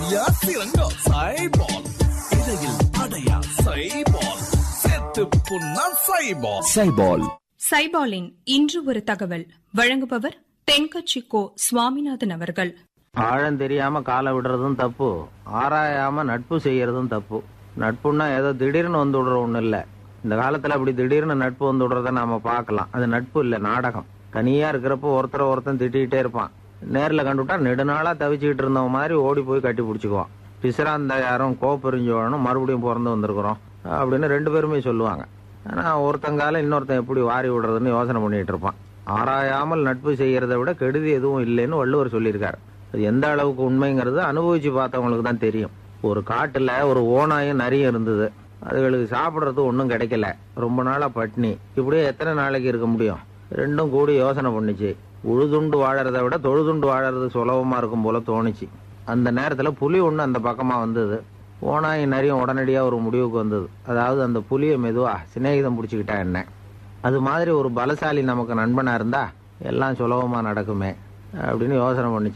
சொரியா சிறங்கோ சைபால் இடையில் அடையா சைபால் செத்து புண்ணா சைபால் சைபால் சைபாலின் இன்று ஒரு தகவல் வழங்குபவர் தென்கட்சி கோ சுவாமிநாதன் அவர்கள் ஆழம் தெரியாம காலை விடுறதும் தப்பு ஆராயாம நட்பு செய்யறதும் தப்பு நட்புன்னா ஏதோ திடீர்னு வந்து விடுற ஒண்ணு இல்ல இந்த காலத்துல அப்படி திடீர்னு நட்பு வந்து விடுறத நாம பார்க்கலாம் அது நட்பு இல்ல நாடகம் தனியா இருக்கிறப்போ ஒருத்தர ஒருத்தன் திட்டிகிட்டே இருப்பான் நேர்ல கண்டுவிட்டா நெடுநாளா தவிச்சுக்கிட்டு இருந்தவன் மாதிரி ஓடி போய் கட்டி பிடிச்சுக்குவான் பிசிராந்த யாரும் கோப்பெரிஞ்சோழனும் மறுபடியும் பிறந்து வந்திருக்கிறோம் அப்படின்னு ரெண்டு பேருமே சொல்லுவாங்க ஆனா ஒருத்தங்கால இன்னொருத்தன் எப்படி வாரி விடுறதுன்னு யோசனை பண்ணிட்டு இருப்பான் ஆராயாமல் நட்பு செய்யறதை விட கெடுதி எதுவும் இல்லைன்னு வள்ளுவர் சொல்லியிருக்காரு அது எந்த அளவுக்கு உண்மைங்கிறது அனுபவிச்சு பார்த்தவங்களுக்கு தான் தெரியும் ஒரு காட்டுல ஒரு ஓனாயும் நரியும் இருந்தது அதுகளுக்கு சாப்பிட்றது ஒன்றும் கிடைக்கல ரொம்ப நாளா பட்னி இப்படியே எத்தனை நாளைக்கு இருக்க முடியும் ரெண்டும் கூடி யோசனை பண்ணுச்சு உழுதுண்டு வாழறதை விட தொழுதுண்டு வாழறது சுலபமா இருக்கும் போல தோணுச்சு அந்த நேரத்துல புலி ஒண்ணு அந்த பக்கமா வந்தது ஓனாய் நரியும் உடனடியா ஒரு முடிவுக்கு வந்தது அதாவது அந்த புலியை மெதுவா சிநேகிதம் பிடிச்சிக்கிட்டா என்ன அது மாதிரி ஒரு பலசாலி நமக்கு நண்பனா இருந்தா எல்லாம் சுலபமா நடக்குமே அப்படின்னு யோசனை பண்ணுச்சு